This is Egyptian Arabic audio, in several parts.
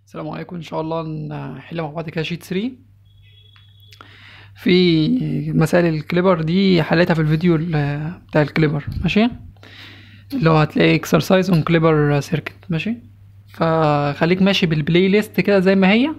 السلام عليكم ان شاء الله نحل مع بعض كده شيت 3 في مسائل الكليبر دي حليتها في الفيديو ال- بتاع الكليبر ماشي اللي هو هتلاقي اكسرسايز اون كليبر سيركت ماشي فخليك ماشي بالبلاي ليست كده زي ما هي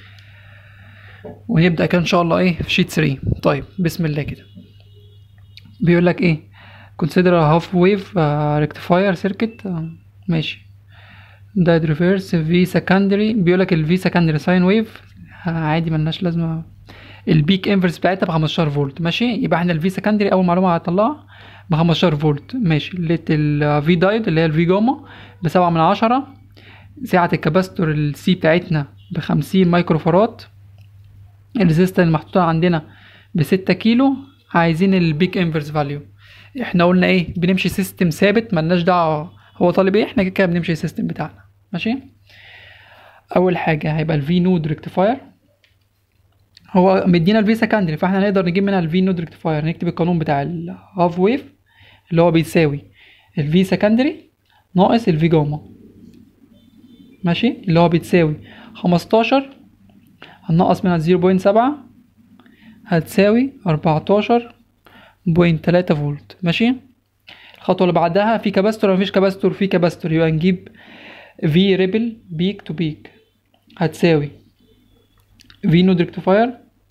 ونبدا كده ان شاء الله ايه في شيت 3 طيب بسم الله كده بيقول لك ايه consider a half wave uh, rectifier circuit uh, ماشي ده ريفيرس في سكندري بيقول لك الفي سكندري ساين ويف عادي ملناش لازمه البيك انفرس بتاعتها ب 15 فولت ماشي يبقى احنا الفي سكندري اول معلومه هطلعها ب 15 فولت ماشي لقيت الفي دايد اللي هي الفي جاما ب 7 من 10 سعه الكاباستور السي بتاعتنا ب 50 مايكرو فاراد الريزيستنس المحطوطه عندنا ب 6 كيلو عايزين البيك انفرس فاليو احنا قلنا ايه بنمشي سيستم ثابت ملناش دعوه هو طالب ايه احنا كده كده بنمشي السيستم بتاعنا ماشي اول حاجه هيبقى الفي نود ريكتيفاير هو مدينا الفي سكندري فاحنا نقدر نجيب منها الفي نود ريكتيفاير نكتب القانون بتاع الهاف ويف اللي هو بيساوي الفي سكندري ناقص الفي جاما ماشي اللي هو بتساوي 15 هننقص منها 0.7 هتساوي 14.3 فولت ماشي الخطوه اللي بعدها في كاباستور ولا مفيش كاباستور في كاباستور يبقى نجيب في ريبل بيك تو بيك هتساوي في نود ريكتيفاير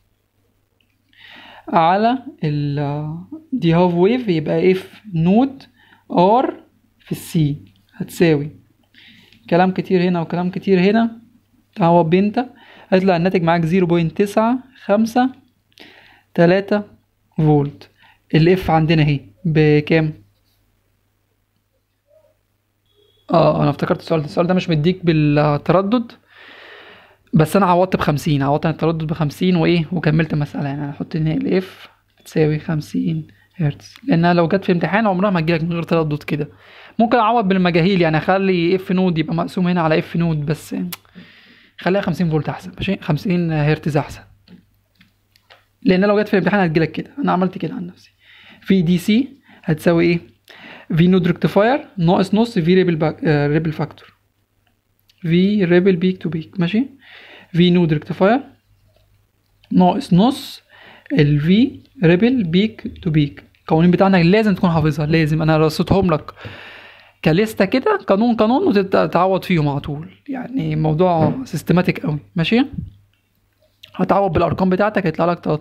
على ال دي هاف ويف يبقى اف نود ار في السي هتساوي كلام كتير هنا وكلام كتير هنا تعوض بنت هيطلع الناتج معاك 0.95 تلاتة فولت الاف عندنا اهي بكام اه انا افتكرت السؤال ده السؤال ده مش مديك بالتردد بس انا عوضت بخمسين عوضت عن التردد بخمسين وايه وكملت المسألة يعني هحط هنا الاف تساوي خمسين هرتز لانها لو جت في امتحان عمرها ما تجيلك من غير تردد كده ممكن اعوض بالمجاهيل يعني اخلي اف نود يبقى مقسوم هنا على اف نود بس خليها خمسين فولت احسن ماشي خمسين هرتز احسن لان لو جت في الامتحان هتجيلك كده انا عملت كده عن نفسي في دي سي هتساوي ايه في نود ريكتيفاير ناقص نص في ريبل باك آه ريبل فاكتور في ريبل بيك تو بيك ماشي في نود ريكتيفاير ناقص نص الفي ريبل بيك تو بيك القوانين بتاعنا لازم تكون حافظها لازم انا رصيتهم لك كليسته كده قانون قانون وتتعوض فيهم على طول يعني موضوع سيستماتيك قوي ماشي هتعوض بالارقام بتاعتك هيطلع لك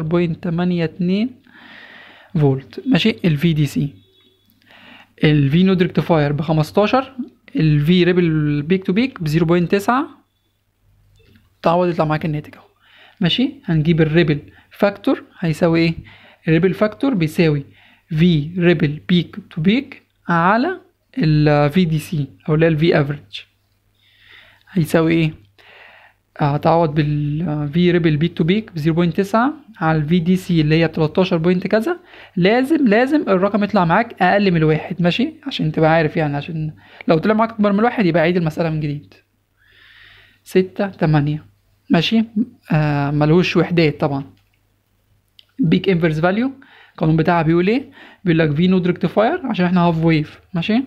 13.82 فولت ماشي الفي دي سي الفي نود ريكتيفاير ب 15 الفي ريبل بيك تو بيك ب 0.9 تعوض يطلع معاك الناتج اهو ماشي هنجيب الريبل فاكتور هيساوي ايه الريبل فاكتور بيساوي في ريبل بيك تو بيك على ال في دي سي او اللي هي الفي افريج هيساوي ايه هتعوض بال في ريبل بيك تو بيك ب 0.9 على الفي دي سي اللي هي 13 بوينت كذا لازم لازم الرقم يطلع معاك اقل من الواحد ماشي عشان تبقى عارف يعني عشان لو طلع معاك اكبر من الواحد يبقى عيد المسألة من جديد ستة تمانية ماشي آه ملهوش وحدات طبعا بيك انفرس فاليو القانون بتاعها بيقول ايه بيقول لك في نود ريكتيفاير عشان احنا هاف ويف ماشي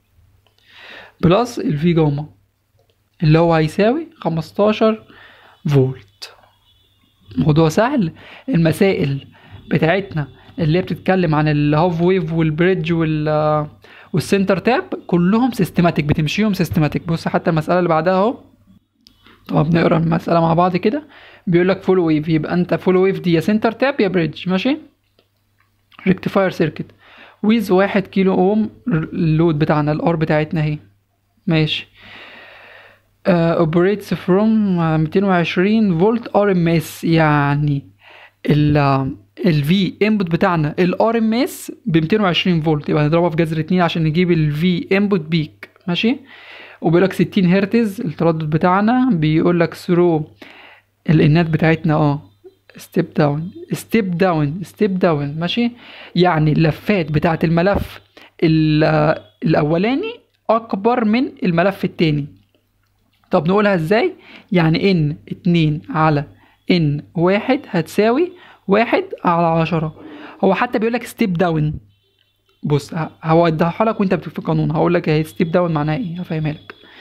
بلس الفي جاما اللي هو هيساوي 15 فولت موضوع سهل المسائل بتاعتنا اللي هي بتتكلم عن الهاف ويف والبريدج وال والسنتر تاب كلهم سيستماتيك بتمشيهم سيستماتيك بص حتى المسألة اللي بعدها اهو طب نقرا المسألة مع بعض كده بيقول لك فول ويف يبقى انت فول ويف دي يا سنتر تاب يا بريدج ماشي ريكتيفاير سيركت ويز واحد كيلو اوم اللود بتاعنا الار بتاعتنا اهي ماشي اوبريتس فروم 220 فولت ار ام اس يعني ال الفي انبوت بتاعنا الار ام اس ب 220 فولت يبقى هنضربها في جذر 2 عشان نجيب الفي انبوت بيك ماشي وبيقول لك 60 هرتز التردد بتاعنا بيقول لك ثرو الانات بتاعتنا اه ستيب داون ستيب داون ستيب داون ماشي يعني اللفات بتاعت الملف الاولاني اكبر من الملف التاني طب نقولها ازاي يعني ان اتنين على ان واحد هتساوي واحد على عشرة هو حتى بيقولك ستيب داون بص هوضحها لك وانت في القانون هقول لك اهي ستيب داون معناها ايه هفهمها لك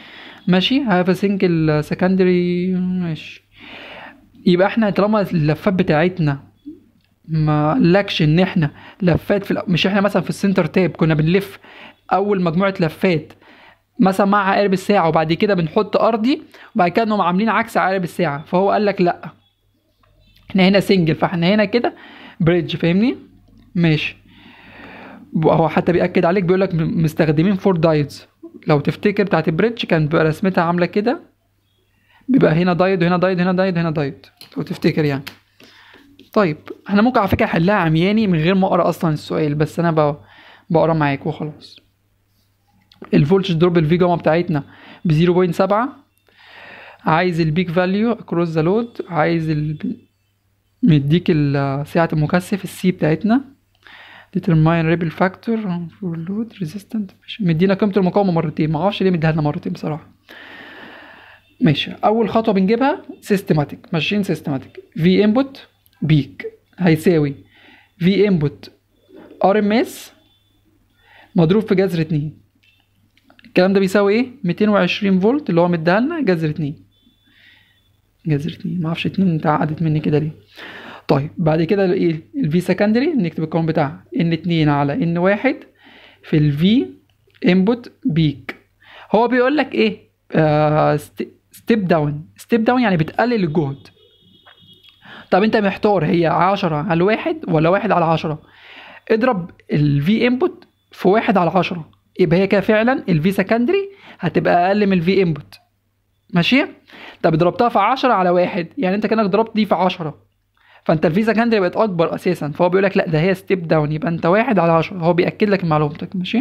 ماشي هاف سنجل سكندري ماشي يبقى احنا طالما اللفات بتاعتنا ما قالكش ان احنا لفات في الأ- مش احنا مثلا في السنتر تاب كنا بنلف اول مجموعه لفات مثلا مع عقارب الساعه وبعد كده بنحط ارضي وبعد كده انهم عاملين عكس عقارب الساعه فهو قال لك لا احنا هنا سنجل فاحنا هنا كده بريدج فاهمني ماشي هو حتى بيأكد عليك بيقول لك م- مستخدمين فور دايدز لو تفتكر بتاعت البريدج كانت بيبقى رسمتها عامله كده بيبقى هنا دايد وهنا دايد هنا دايد هنا دايد لو تفتكر يعني طيب احنا ممكن على فكره احلها عمياني من غير ما اقرا اصلا السؤال بس انا ب- بقرا معاك وخلاص الفولتج دروب الفي جاما بتاعتنا ب 0.7 عايز البيك فاليو اكروس ذا لود عايز ال... مديك ال- سعة المكثف السي بتاعتنا determine rebel factor for load resistant ماشي. مدينا قيمة المقاومة مرتين معرفش ليه مديها لنا مرتين بصراحة ماشي أول خطوة بنجيبها سيستماتيك ماشيين سيستماتيك في انبوت بيك هيساوي في انبوت ار ام اس مضروب في جذر اتنين الكلام ده بيساوي ايه 220 فولت اللي هو مديها لنا جذر اتنين جذر اتنين معرفش اتنين اتعقدت مني كده ليه طيب بعد كده ايه الفي سكندري نكتب القانون بتاعها ان اتنين على ان واحد في الفي انبوت بيك هو بيقول لك ايه آه ستيب داون ستيب داون يعني بتقلل الجهد طب انت محتار هي عشرة على واحد ولا واحد على عشرة اضرب الفي انبوت في واحد على عشرة يبقى هي كده فعلا الفي سكندري هتبقى اقل من الفي انبوت ماشي طب ضربتها في 10 على واحد يعني انت كانك ضربت دي في 10 فانت الفي سكندري بقت اكبر اساسا فهو بيقول لك لا ده هي ستيب داون يبقى انت واحد على 10 هو بياكد لك معلومتك ماشي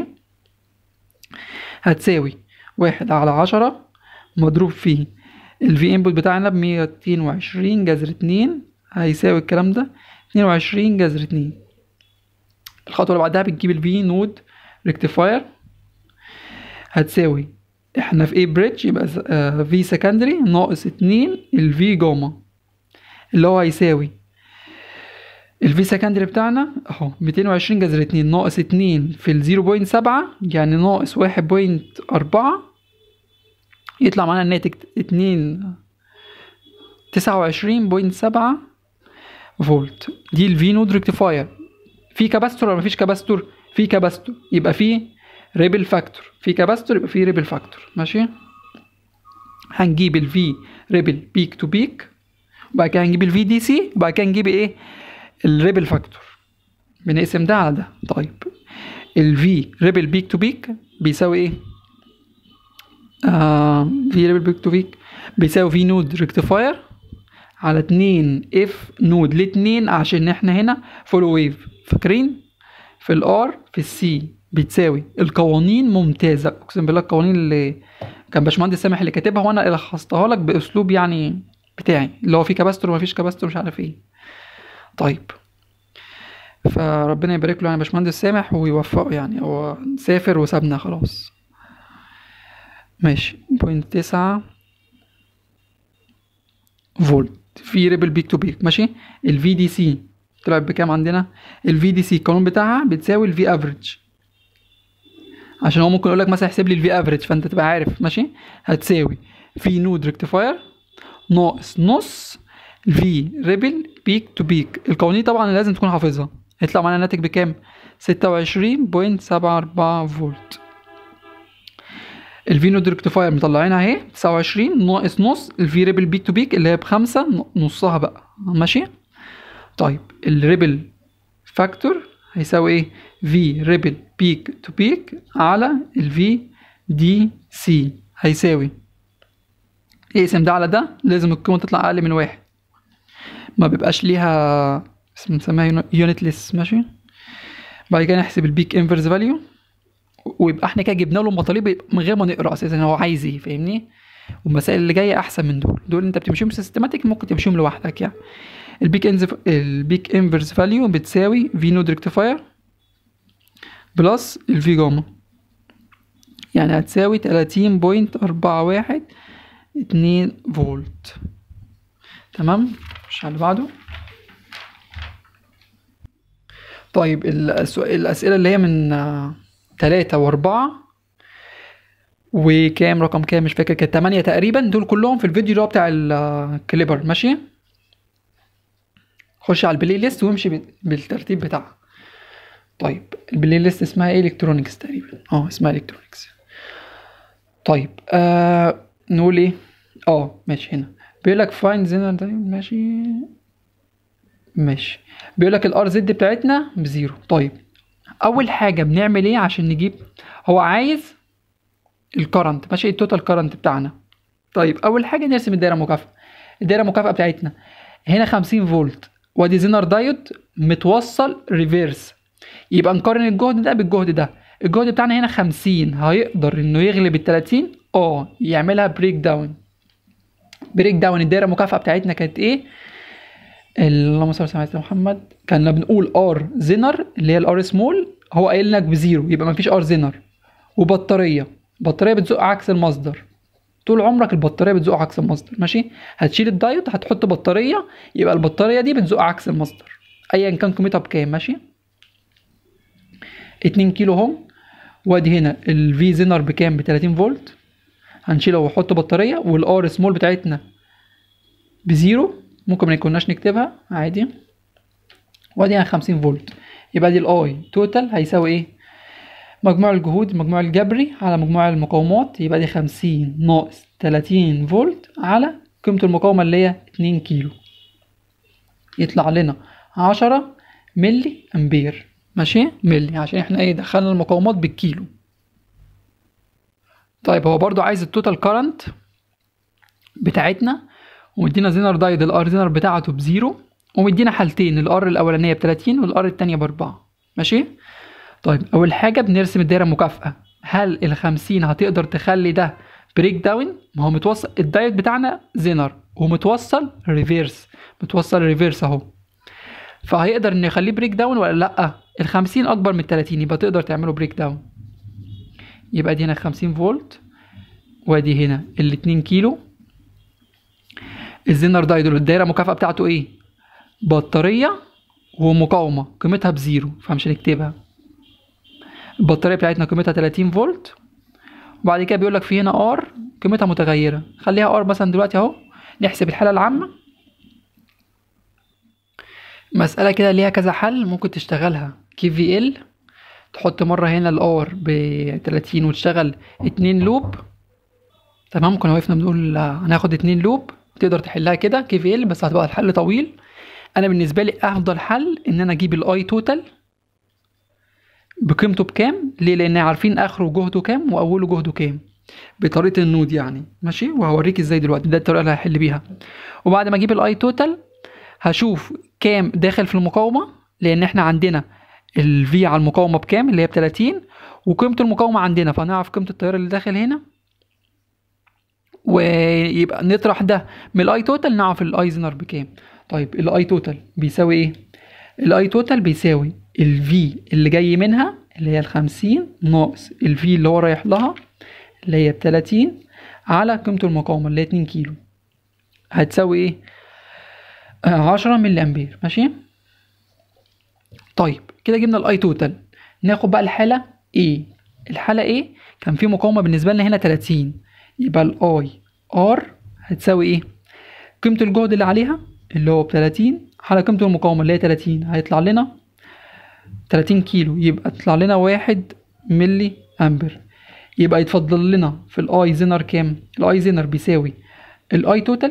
هتساوي واحد على 10 مضروب في الفي انبوت بتاعنا ب 220 جذر 2 هيساوي الكلام ده 22 جذر 2 الخطوه اللي بعدها بتجيب الفي نود ريكتيفاير هتساوي احنا في ايه بريدج يبقى في سكندري ناقص 2 الفي جاما اللي هو هيساوي الفي سكندري بتاعنا اهو 220 جذر 2 ناقص 2 في ال 0.7 يعني ناقص 1.4 يطلع معانا الناتج 2 29.7 فولت دي الفي نود ريكتيفاير في كاباستور ولا مفيش كاباستور في كاباستور يبقى في ريبل فاكتور في كاباستور يبقى في ريبل فاكتور ماشي هنجيب الفي ريبل بيك تو بيك وبعد كده هنجيب الفي دي سي وبعد كده نجيب ايه الريبل فاكتور بنقسم ده على ده طيب الفي ريبل بيك تو بيك بيساوي ايه آه في ريبل بيك تو بيك بيساوي في نود ريكتيفاير على 2 اف نود ليه 2 عشان احنا هنا فولو ويف فاكرين في الار في السي بتساوي القوانين ممتازه اقسم بالله القوانين اللي كان باشمهندس سامح اللي كاتبها وانا لخصتها لك باسلوب يعني بتاعي اللي هو فيه كباستور ومفيش كباستور مش عارف ايه طيب فربنا يبارك له يعني باشمهندس سامح ويوفقه يعني هو سافر وسابنا خلاص ماشي بوينت تسعة فولت في ريبل بيك تو بيك ماشي الفي دي سي طلعت بكام عندنا الفي دي سي القانون بتاعها بتساوي الفي افريج عشان هو ممكن يقول لك مثلا احسب لي الفي افريج فانت تبقى عارف ماشي هتساوي في نود ريكتيفاير ناقص نص في ريبل بيك تو بيك القوانين طبعا لازم تكون حافظها هيطلع معانا الناتج بكام 26.74 فولت الفي نود ريكتيفاير مطلعينها اهي 29 ناقص نص الفي ريبل بيك تو بيك اللي هي بخمسة نصها بقى ماشي طيب الريبل فاكتور هيساوي ايه في ريبل بيك تو بيك على الفي دي سي هيساوي اقسم ده على ده لازم القيمة تطلع أقل من واحد ما بيبقاش ليها اسم نسميها يونتلس ماشي بعد كده نحسب البيك انفرس فاليو ويبقى احنا كده جبنا له المطالب من غير ما نقرا اساسا هو عايز ايه فاهمني والمسائل اللي جايه احسن من دول دول انت بتمشيهم سيستماتيك ممكن تمشيهم لوحدك يعني البيك انزف البيك انفرس فاليو بتساوي في نود ريكتيفاير بلس الفي جاما يعني هتساوي تلاتين بوينت أربعة واحد اتنين فولت تمام مش على اللي بعده طيب السؤال الأسئلة اللي هي من تلاتة وأربعة وكام رقم كام مش فاكر كانت 8 تقريبا دول كلهم في الفيديو اللي هو بتاع الكليبر ماشي خش على البلاي ليست وامشي بال- بالترتيب بتاعها طيب البلاي ليست اسمها ايه الكترونكس تقريبا اه اسمها الكترونكس طيب آه نقول ايه اه ماشي هنا بيقول لك فاين زينر ده ماشي ماشي بيقول لك الار زد بتاعتنا بزيرو طيب اول حاجه بنعمل ايه عشان نجيب هو عايز الكرنت ماشي التوتال كرنت بتاعنا طيب اول حاجه نرسم الدايره المكافئه الدايره المكافئه بتاعتنا هنا 50 فولت وادي زينر دايود متوصل ريفيرس يبقى نقارن الجهد ده بالجهد ده الجهد بتاعنا هنا 50 هيقدر انه يغلب ال 30 اه يعملها بريك داون بريك داون الدايره المكافئه بتاعتنا كانت ايه اللهم صل على سيدنا محمد كنا بنقول ار زينر اللي هي الار سمول هو قايل لك بزيرو يبقى مفيش ار زينر وبطاريه بطاريه بتزق عكس المصدر طول عمرك البطاريه بتزق عكس المصدر ماشي هتشيل الدايود هتحط بطاريه يبقى البطاريه دي بتزق عكس المصدر ايا كان قيمتها بكام ماشي 2 كيلو هم وادي هنا الفي زينر بكام ب 30 فولت هنشيله ونحط بطاريه والار سمول بتاعتنا بزيرو ممكن ما كناش نكتبها عادي وادي هنا 50 فولت يبقى دي الاي توتال هيساوي ايه مجموع الجهود المجموع الجبري على مجموع المقاومات يبقى دي 50 ناقص 30 فولت على قيمة المقاومة اللي هي 2 كيلو يطلع لنا 10 ملي امبير ماشي ملي عشان احنا ايه دخلنا المقاومات بالكيلو طيب هو برضو عايز التوتال كارنت بتاعتنا ومدينا زينر دايد الار زينر بتاعته بزيرو ومدينا حالتين الار الاولانيه ب 30 والار التانية باربعة ماشي طيب اول حاجه بنرسم الدايره المكافئه هل ال 50 هتقدر تخلي ده بريك داون ما هو متوصل الدايت بتاعنا زينر ومتوصل ريفيرس متوصل ريفيرس اهو فهيقدر انه يخليه بريك داون ولا لا ال 50 اكبر من 30 يبقى تقدر تعمله بريك داون يبقى دي هنا 50 فولت وادي هنا ال 2 كيلو الزينر دايدول الدايره المكافئه بتاعته ايه بطاريه ومقاومه قيمتها بزيرو فمش هنكتبها البطاريه بتاعتنا قيمتها 30 فولت وبعد كده بيقول لك في هنا ار قيمتها متغيره خليها ار مثلا دلوقتي اهو نحسب الحاله العامه مسألة كده ليها كذا حل ممكن تشتغلها كي في ال تحط مرة هنا الار ب 30 وتشتغل اتنين لوب تمام كنا وقفنا بنقول هناخد اتنين لوب تقدر تحلها كده كي في ال بس هتبقى الحل طويل انا بالنسبة لي افضل حل ان انا اجيب الاي توتال بقيمته بكام ليه لان عارفين اخره جهده كام واوله جهده كام بطريقه النود يعني ماشي وهوريك ازاي دلوقتي ده الطريقه اللي هحل بيها وبعد ما اجيب الاي توتال هشوف كام داخل في المقاومه لان احنا عندنا الفي على المقاومه بكام اللي هي ب 30 وقيمه المقاومه عندنا فنعرف قيمه التيار اللي داخل هنا ويبقى نطرح ده من الاي توتال نعرف الاي زنر بكام طيب الاي توتال بيساوي ايه الاي توتال بيساوي الفي اللي جاي منها اللي هي الخمسين ناقص الفي اللي هو رايح لها اللي هي بتلاتين على قيمة المقاومة اللي هي اتنين كيلو هتساوي ايه آه عشرة ملي امبير ماشي طيب كده جبنا الاي توتال ناخد بقى الحالة ايه الحالة ايه كان في مقاومة بالنسبة لنا هنا تلاتين يبقى الاي ار هتساوي ايه قيمة الجهد اللي عليها اللي هو بتلاتين على قيمة المقاومة اللي هي تلاتين هيطلع لنا 30 كيلو يبقى تطلع لنا واحد ملي امبر يبقى يتفضل لنا في الاي زينر كام الاي زينر بيساوي الاي توتال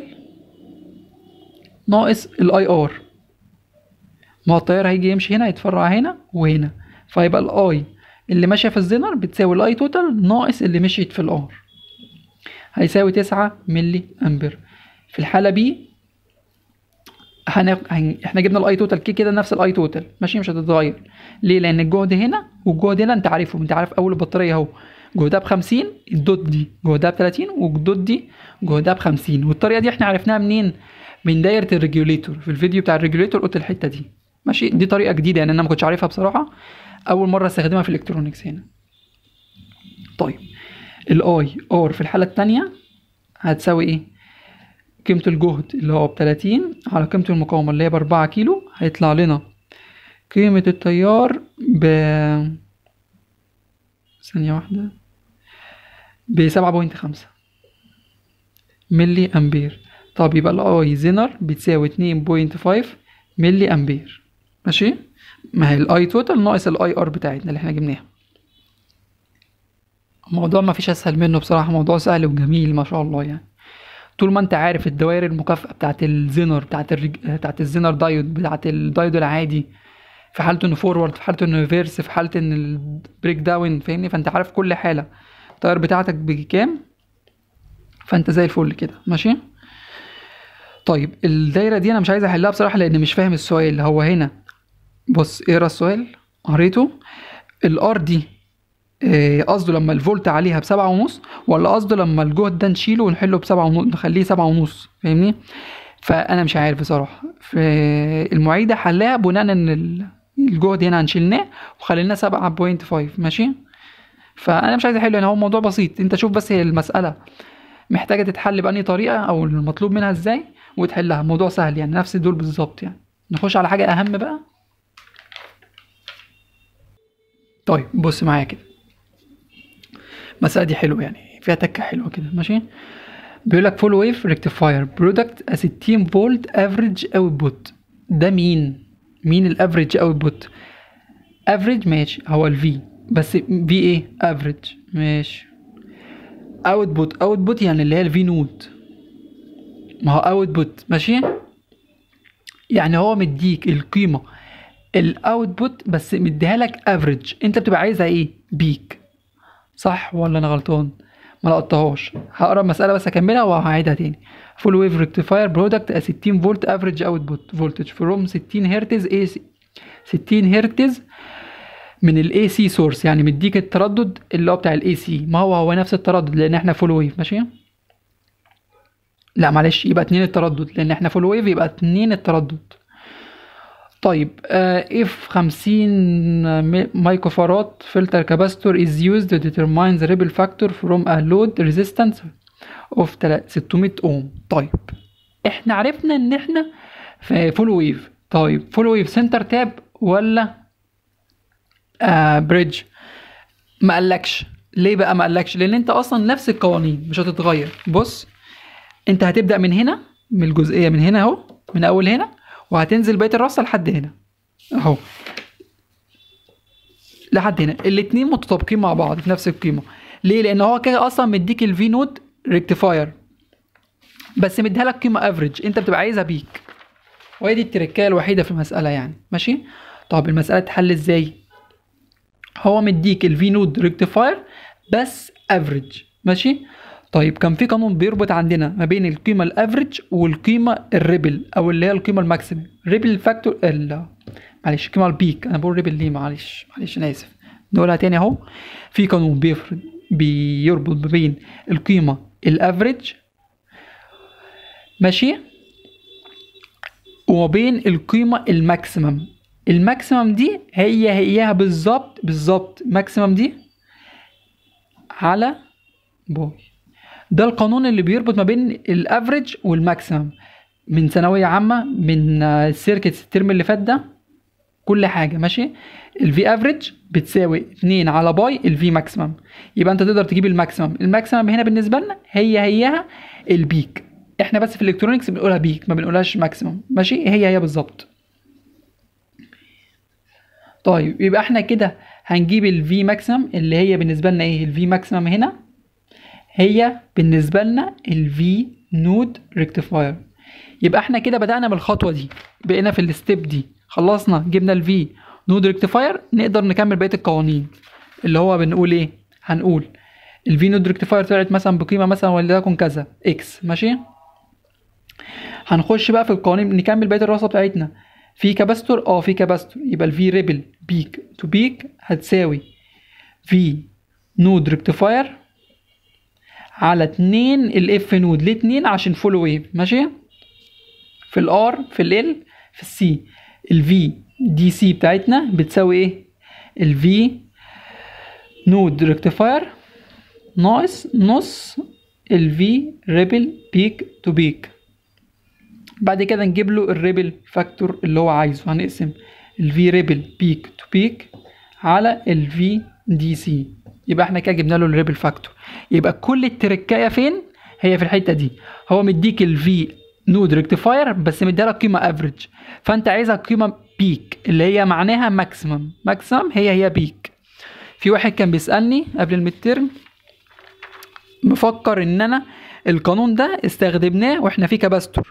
ناقص الاي ار ما هو التيار هيجي يمشي هنا يتفرع هنا وهنا فيبقى الاي اللي ماشيه في الزينر بتساوي الاي توتال ناقص اللي مشيت في الار هيساوي تسعة ملي امبر في الحاله بي هن... هن... احنا جبنا الاي توتال كي كده نفس الاي توتال ماشي مش هتتغير ليه لان الجهد هنا والجهد هنا انت عارفه انت عارف اول البطاريه اهو جهدها ب 50 الدوت دي جهدها ب 30 والدوت دي جهدها ب 50 والطريقه دي احنا عرفناها منين من دايره الريجوليتور في الفيديو بتاع الريجوليتور قلت الحته دي ماشي دي طريقه جديده يعني انا ما كنتش عارفها بصراحه اول مره استخدمها في الالكترونكس هنا طيب الاي ار في الحاله الثانيه هتساوي ايه قيمة الجهد اللي هو بتلاتين على قيمة المقاومة اللي هي بأربعة كيلو هيطلع لنا قيمة التيار ب ثانية واحدة بسبعة بوينت خمسة ملي امبير طب يبقى الاي زينر بتساوي اتنين بوينت فايف ملي امبير ماشي ما هي الاي توتال ناقص الاي ار بتاعتنا اللي احنا جبناها الموضوع ما فيش اسهل منه بصراحه موضوع سهل وجميل ما شاء الله يعني طول ما انت عارف الدوائر المكافئه بتاعت الزينر بتاعت الرج... بتاعت الزينر دايود بتاعت الدايود العادي في حاله انه فورورد في حاله انه ريفيرس في حاله ان البريك داون فاهمني فانت عارف كل حاله التاير بتاعتك بكام فانت زي الفل كده ماشي طيب الدايره دي انا مش عايز احلها بصراحه لان مش فاهم السؤال هو هنا بص اقرا السؤال قريته الار دي آه، قصده لما الفولت عليها بسبعة ونص ولا قصده لما الجهد ده نشيله ونحله بسبعة ونص نخليه سبعة ونص فاهمني فانا مش عارف بصراحه في المعيده حلاها بناء ان ال- الجهد هنا هنشيلناه وخليناه سبعة بوينت فايف ماشي فانا مش عايز احله هنا هو الموضوع بسيط انت شوف بس هي المساله محتاجه تتحل بأنهي طريقه او المطلوب منها ازاي وتحلها الموضوع سهل يعني نفس دول بالظبط يعني نخش على حاجه اهم بقى طيب بص معايا كده المسألة دي حلوة يعني فيها تكة حلوة كده ماشي بيقول لك فول ويف ريكتيفاير برودكت 60 فولت افريج اوتبوت ده مين مين الافريج اوتبوت افريج ماشي هو الفي بس في ايه افريج ماشي اوتبوت اوتبوت يعني اللي هي الفي نود ما هو اوتبوت ماشي يعني هو مديك القيمة الاوتبوت بس مديها لك افريج انت بتبقى عايزها ايه بيك صح ولا انا غلطان ما لقطتهاش هقرا المساله بس اكملها وهعيدها تاني فول ويف ريكتيفاير برودكت 60 فولت افريج اوتبوت فولتج فروم 60 هرتز اي 60 هرتز من الاي سي سورس يعني مديك التردد اللي هو بتاع الاي سي ما هو هو نفس التردد لان احنا فول ويف ماشي لا معلش يبقى اتنين التردد لان احنا فول ويف يبقى اتنين التردد طيب اف 50 مايكرو فاراد فلتر كاباستور is used to determine the ripple factor from a load resistance of 600 اوم طيب احنا عرفنا ان احنا في فول ويف طيب فول ويف سنتر تاب ولا آه بريدج ما قالكش ليه بقى ما قالكش لان انت اصلا نفس القوانين مش هتتغير بص انت هتبدا من هنا من الجزئيه من هنا اهو من اول هنا وهتنزل بقيه الرصه لحد هنا اهو لحد هنا الاتنين متطابقين مع بعض في نفس القيمه ليه لان هو كده اصلا مديك الفي نود ريكتيفاير بس مديها لك قيمه افريج انت بتبقى عايزها بيك وهي دي التركايه الوحيده في المساله يعني ماشي طب المساله تتحل ازاي هو مديك الفي نود ريكتيفاير بس افريج ماشي طيب كان في قانون بيربط عندنا ما بين القيمه الافريج والقيمه الريبل او اللي هي القيمه الماكسيمم ريبل فاكتور ال معلش القيمه البيك انا بقول ريبل ليه معلش معلش انا اسف نقولها تاني اهو في قانون بيفرض بيربط ما بين القيمه الافريج ماشي وما بين القيمه الماكسيمم الماكسيمم دي هي هيها بالظبط بالظبط ماكسيمم دي على بوي ده القانون اللي بيربط ما بين الافريج والماكسيمم من ثانويه عامه من السيركت الترم اللي فات ده كل حاجه ماشي الفي افريج بتساوي 2 على باي الفي ماكسيمم يبقى انت تقدر تجيب الماكسيمم الماكسيمم هنا بالنسبه لنا هي هيها البيك احنا بس في الالكترونكس بنقولها بيك ما بنقولهاش ماكسيمم ماشي هي هي بالظبط طيب يبقى احنا كده هنجيب الفي ماكسيمم اللي هي بالنسبه لنا ايه الفي ماكسيمم هنا هي بالنسبه لنا الفي نود ريكتيفاير يبقى احنا كده بدأنا بالخطوه دي بقينا في الستيب دي خلصنا جبنا الفي نود ريكتيفاير نقدر نكمل بقيه القوانين اللي هو بنقول ايه هنقول الفي نود ريكتيفاير طلعت مثلا بقيمه مثلا وليكن كذا اكس ماشي هنخش بقى في القوانين نكمل بقيه الرصه بتاعتنا في كاباستور اه في كاباستور يبقى الفي ريبل بيك تو بيك هتساوي في نود ريكتيفاير على اتنين الاف نود ليه اتنين عشان فول ويف ماشي في الار في ال في السي الفي دي سي بتاعتنا بتساوي ايه الفي نود ريكتيفاير ناقص نص الفي ريبل بيك تو بيك بعد كده نجيب له الريبل فاكتور اللي هو عايزه هنقسم الفي ريبل بيك تو بيك على الفي دي سي يبقى احنا كده جبنا له الريبل فاكتور يبقى كل التركايه فين هي في الحته دي هو مديك الفي نود ريكتيفاير بس مديها لك قيمه افريج فانت عايزها قيمه بيك اللي هي معناها ماكسيمم ماكسيمم هي هي بيك في واحد كان بيسالني قبل المترم مفكر ان انا القانون ده استخدمناه واحنا في كباستور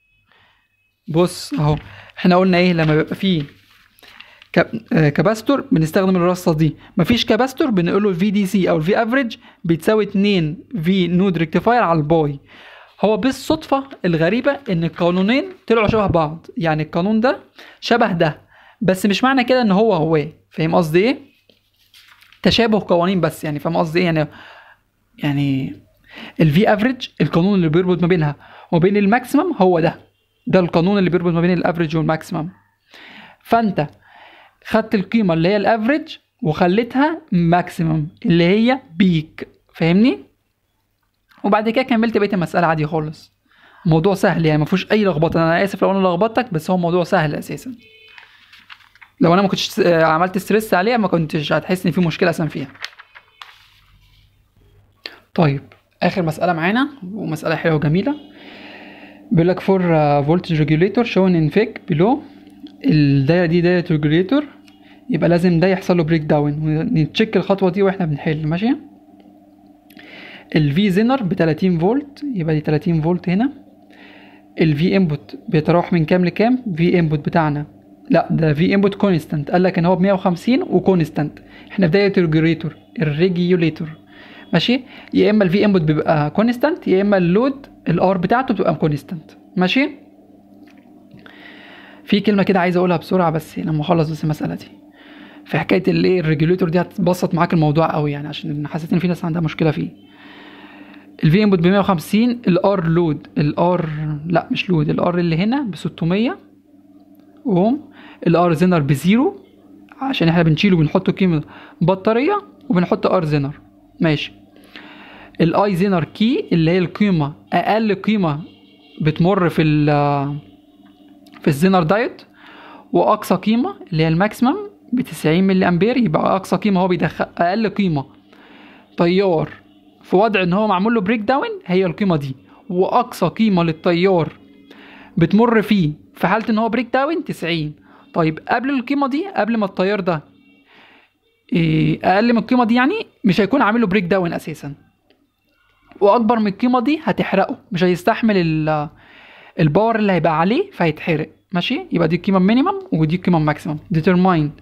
بص اهو احنا قلنا ايه لما بيبقى فيه كاب- آه، كباستور بنستخدم الرصه دي مفيش كباستور بنقول له الفي دي سي او الفي افريج بتساوي 2 في نود ريكتيفاير على الباي هو بالصدفه الغريبه ان القانونين طلعوا شبه بعض يعني القانون ده شبه ده بس مش معنى كده ان هو هو فاهم قصدي ايه تشابه قوانين بس يعني فاهم قصدي ايه يعني يعني الفي افريج القانون اللي بيربط ما بينها وبين الماكسيمم هو ده ده القانون اللي بيربط ما بين الافريج والماكسيمم فانت خدت القيمه اللي هي الافريج وخليتها ماكسيمم اللي هي بيك فاهمني وبعد كده كملت بقيه المساله عادي خالص موضوع سهل يعني ما فيهوش اي لخبطه انا اسف لو انا لخبطتك بس هو موضوع سهل اساسا لو انا ما كنتش آه، عملت ستريس عليها ما كنتش هتحس ان في مشكله اصلا فيها طيب اخر مساله معانا ومساله حلوه وجميله بيقول لك فور فولتج ريجوليتور شون ان فيك بلو الدايره دي دايره ريجوليتور يبقى لازم ده يحصل له بريك داون ونتشيك الخطوه دي واحنا بنحل ماشي الفي زينر ب 30 فولت يبقى دي 30 فولت هنا الفي انبوت بيتراوح من كام لكام في انبوت بتاعنا لا ده في انبوت كونستانت قال لك ان هو ب 150 وكونستانت احنا في دايره الريجوليتور الريجيوليتور ماشي يا اما الفي انبوت بيبقى كونستانت يا اما اللود الار بتاعته بتبقى كونستانت ماشي في كلمه كده عايز اقولها بسرعه بس لما اخلص بس المساله دي في حكايه الايه الريجوليتور دي هتبسط معاك الموضوع قوي يعني عشان حسيت ان في ناس عندها مشكله فيه الفي انبوت ب 150 الار لود الار لا مش لود الار اللي هنا ب 600 اوم الار زينر بزيرو عشان احنا بنشيله بنحط قيمه بطاريه وبنحط ار زينر ماشي الاي زينر كي اللي هي القيمه اقل قيمه بتمر في ال في الزينر دايت واقصى قيمه اللي هي الماكسيمم ب 90 ملي امبير يبقى اقصى قيمه هو بيدخل اقل قيمه تيار في وضع ان هو معمول له بريك داون هي القيمه دي واقصى قيمه للتيار بتمر فيه في حاله ان هو بريك داون 90 طيب قبل القيمه دي قبل ما التيار ده إيه، اقل من القيمه دي يعني مش هيكون عامل له بريك داون اساسا واكبر من القيمه دي هتحرقه مش هيستحمل ال- الباور اللي هيبقى عليه فهيتحرق ماشي يبقى دي القيمه مينيمم ودي القيمه ماكسيمم ديترماين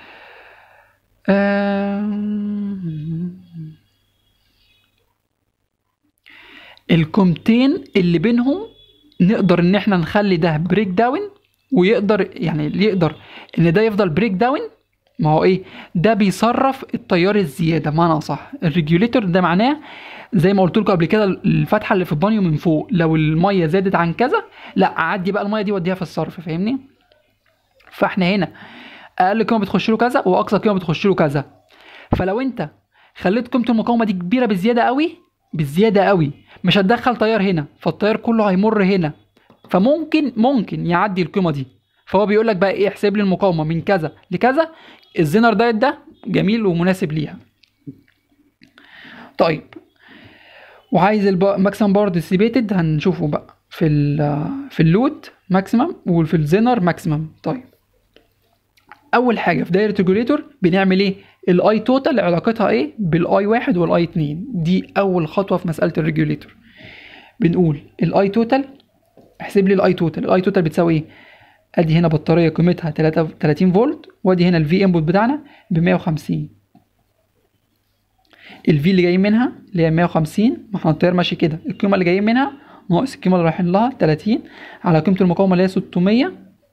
القيمتين اللي بينهم نقدر ان احنا نخلي ده بريك داون ويقدر يعني اللي يقدر ان ده يفضل بريك داون ما هو ايه ده بيصرف التيار الزياده معنى صح الريجوليتور ده معناه زي ما قلت لكم قبل كده الفتحه اللي في البانيو من فوق لو الميه زادت عن كذا لا اعدي بقى الميه دي واديها في الصرف فاهمني فاحنا هنا اقل قيمه بتخش له كذا واقصى قيمه بتخش له كذا فلو انت خليت قيمه المقاومه دي كبيره بزياده قوي بالزياده قوي مش هتدخل تيار هنا فالتيار كله هيمر هنا فممكن ممكن يعدي القيمه دي فهو بيقول لك بقى ايه احسب لي المقاومه من كذا لكذا الزينر دايت ده جميل ومناسب ليها طيب وعايز الماكسيمم باور ديسيبيتد هنشوفه بقى في ال في اللود ماكسيمم وفي الزينر ماكسيمم طيب اول حاجه في دايره ريجوليتور بنعمل ايه الاي توتال علاقتها ايه بالاي واحد والاي اتنين دي اول خطوه في مساله الريجوليتور بنقول الاي توتال احسب لي الاي توتال الاي توتال بتساوي ايه ادي هنا بطاريه قيمتها 30 فولت وادي هنا الفي انبوت بتاعنا ب 150 الفي اللي جايين منها اللي هي 150 ما احنا التيار ماشي كده القيمه اللي جايين منها ناقص القيمه اللي رايحين لها 30 على قيمه المقاومه اللي هي 600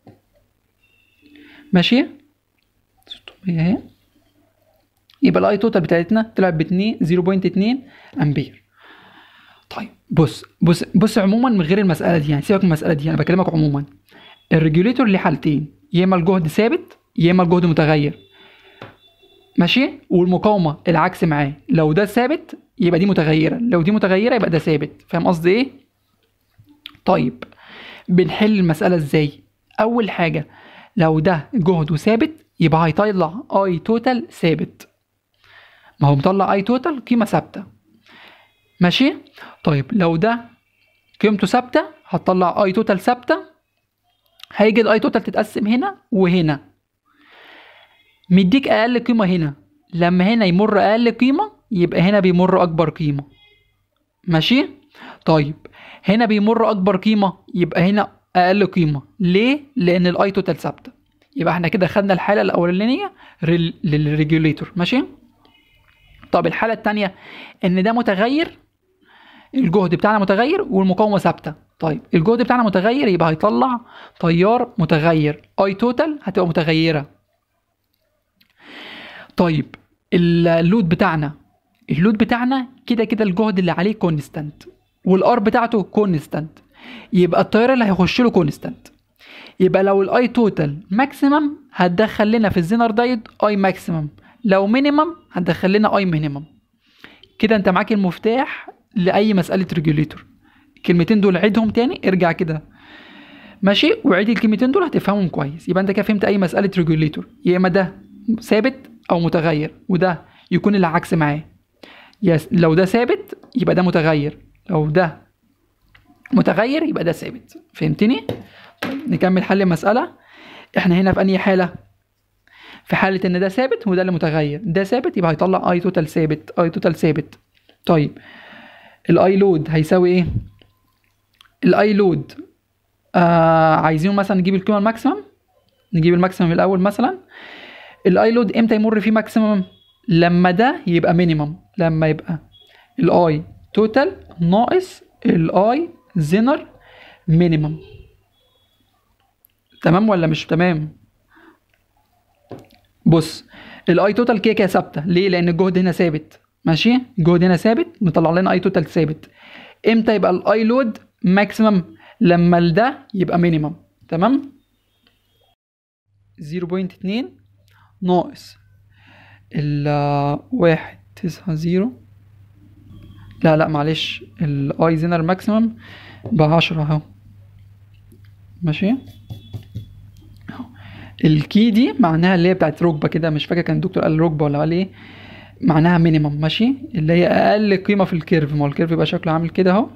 ماشي 600 اهي يبقى الاي توتال بتاعتنا طلعت ب 2 0.2 امبير طيب بص بص بص عموما من غير المساله دي يعني سيبك من المساله دي انا بكلمك عموما الريجوليتور ليه حالتين يا اما الجهد ثابت يا اما الجهد متغير ماشي والمقاومه العكس معاه لو ده ثابت يبقى دي متغيره لو دي متغيره يبقى ده ثابت فاهم قصدي ايه طيب بنحل المساله ازاي اول حاجه لو ده جهده ثابت يبقى هيطلع اي توتال ثابت ما هو مطلع اي توتال قيمه ثابته ماشي طيب لو ده قيمته ثابته هتطلع اي توتال ثابته هيجي الاي توتال تتقسم هنا وهنا مديك اقل قيمه هنا لما هنا يمر اقل قيمه يبقى هنا بيمر اكبر قيمه ماشي طيب هنا بيمر اكبر قيمه يبقى هنا اقل قيمه ليه لان الاي توتال ثابته يبقى احنا كده خدنا الحاله الاولانيه ريل- للريجوليتور ماشي طب الحاله الثانيه ان ده متغير الجهد بتاعنا متغير والمقاومه ثابته طيب الجهد بتاعنا متغير يبقى هيطلع تيار متغير اي توتال هتبقى متغيره طيب اللود بتاعنا اللود بتاعنا كده كده الجهد اللي عليه كونستانت والار بتاعته كونستانت يبقى التيار اللي هيخش له كونستانت يبقى لو الاي توتال ماكسيمم هتدخل لنا في الزينر دايت اي ماكسيمم لو مينيمم هتدخل لنا اي مينيمم كده انت معاك المفتاح لاي مساله ريجوليتور الكلمتين دول عيدهم تاني ارجع كده ماشي وعيد الكلمتين دول هتفهمهم كويس يبقى انت كده فهمت اي مساله ريجوليتور يا اما ده ثابت او متغير وده يكون العكس معاه يس لو ده ثابت يبقى ده متغير لو ده متغير يبقى ده ثابت فهمتني طيب نكمل حل المساله احنا هنا في انهي حاله في حاله ان ده ثابت وده اللي متغير ده ثابت يبقى هيطلع اي توتال ثابت اي توتال ثابت طيب الاي لود هيساوي ايه الاي لود آه عايزين مثلا نجيب القيمه الماكسيمم نجيب الماكسيمم الاول مثلا الاي لود امتى يمر فيه ماكسيمم لما ده يبقى مينيمم لما يبقى الاي توتال ناقص الاي زينر مينيمم تمام ولا مش تمام بص الاي توتال كده كده ثابته ليه لان الجهد هنا ثابت ماشي الجهد هنا ثابت مطلع لنا اي توتال ثابت امتى يبقى الاي لود ماكسيمم لما ده يبقى مينيمم تمام 0.2 ناقص ال واحد تسعة زيرو لا لا معلش الاي زينر ماكسيمم بعشرة اهو ماشي أهو. الكي دي معناها اللي هي بتاعت ركبة كده مش فاكر كان الدكتور قال ركبة ولا قال ايه معناها مينيمم ماشي اللي هي اقل قيمة في الكيرف ما هو الكيرف يبقى شكله عامل كده اهو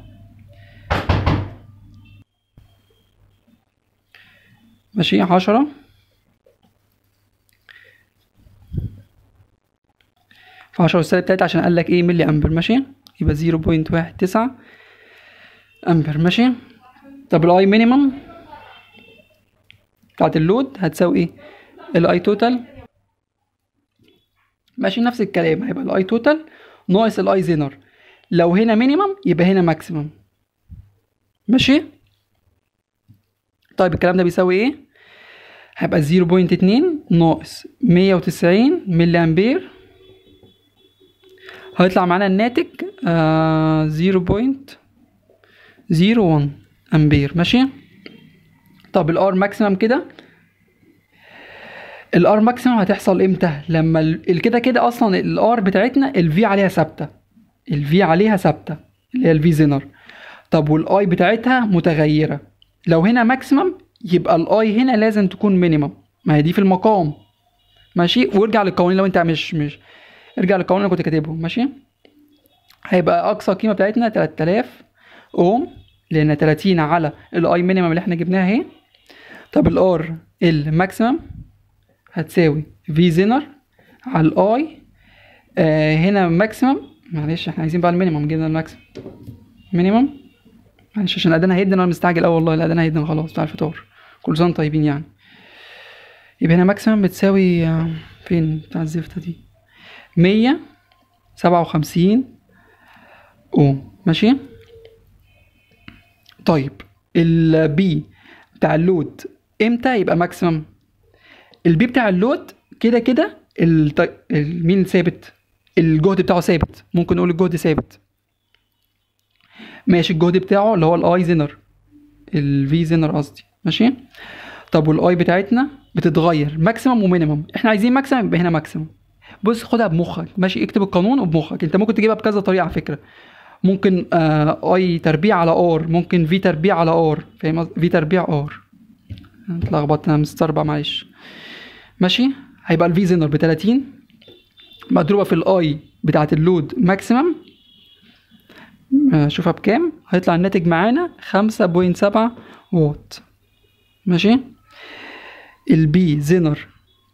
ماشي عشرة في عشرة والسالب تلاتة عشان قال لك ايه ملي امبر ماشي يبقى زيرو بوينت واحد تسعة امبر ماشي طب الاي مينيمم بتاعت اللود هتساوي ايه الاي توتال ماشي نفس الكلام هيبقى الاي توتال ناقص الاي زينر لو هنا مينيمم يبقى هنا ماكسيمم ماشي طيب الكلام ده بيساوي ايه هيبقى 0.2 ناقص 190 ملي امبير هيطلع معانا الناتج آه 0.01 امبير ماشي طب الار ماكسيمم كده الار ماكسيمم هتحصل امتى لما ال- كده كده اصلا الار بتاعتنا الفي عليها ثابته الفي عليها ثابته اللي هي الفي زينر طب والاي بتاعتها متغيره لو هنا ماكسيمم يبقى الاي هنا لازم تكون مينيمم ما هي دي في المقام ماشي وارجع للقوانين لو انت مش مش ارجع للقوانين اللي كنت كاتبهم ماشي هيبقى اقصى قيمه بتاعتنا 3000 اوم لان 30 على الاي مينيمم اللي احنا جبناها اهي طب الار الماكسيمم هتساوي في زينر على الاي آه هنا ماكسيمم معلش احنا عايزين بقى المينيمم جبنا الماكسيمم مينيمم معلش عشان الاذان هيدن انا مستعجل اوي والله الاذان هيدن خلاص بتاع الفطار كل سنه وانتم طيبين يعني يبقى هنا ماكسيمم بتساوي آه، فين بتاع الزفته دي مية سبعة وخمسين اوم ماشي طيب البي بتاع اللود امتى يبقى ماكسيمم البي بتاع اللود كده كده الت- المين ثابت الجهد بتاعه ثابت ممكن نقول الجهد ثابت ماشي الجهد بتاعه اللي هو الاي زينر الفي زينر قصدي ماشي طب والاي بتاعتنا بتتغير ماكسيمم ومينيمم احنا عايزين ماكسيمم يبقى هنا ماكسيمم بص خدها بمخك ماشي اكتب القانون وبمخك انت ممكن تجيبها بكذا طريقه على فكره ممكن آه اي تربيع على ار ممكن في تربيع على ار فاهم قصدي؟ في تربيع ار اتلخبطت انا مستربع معلش ماشي هيبقى الفي زينر ب 30 مضروبه في الاي بتاعه اللود ماكسيمم شوفها بكام هيطلع الناتج معانا خمسة بوينت سبعة واط ماشي البي زينر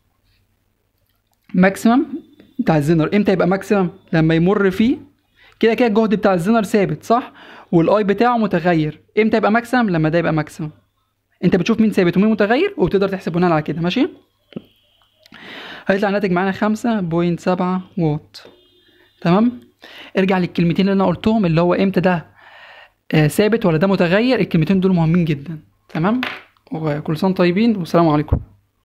ماكسيمم بتاع الزينر امتى يبقى ماكسيمم لما يمر فيه كده كده الجهد بتاع الزينر ثابت صح والاي بتاعه متغير امتى يبقى ماكسيمم لما ده يبقى ماكسيمم انت بتشوف مين ثابت ومين متغير وبتقدر تحسب بناء على كده ماشي هيطلع الناتج معانا خمسة بوينت سبعة واط تمام ارجع للكلمتين اللي انا قلتهم اللي هو امتى ده آه، ثابت ولا ده متغير الكلمتين دول مهمين جدا تمام وكل سنه طيبين والسلام عليكم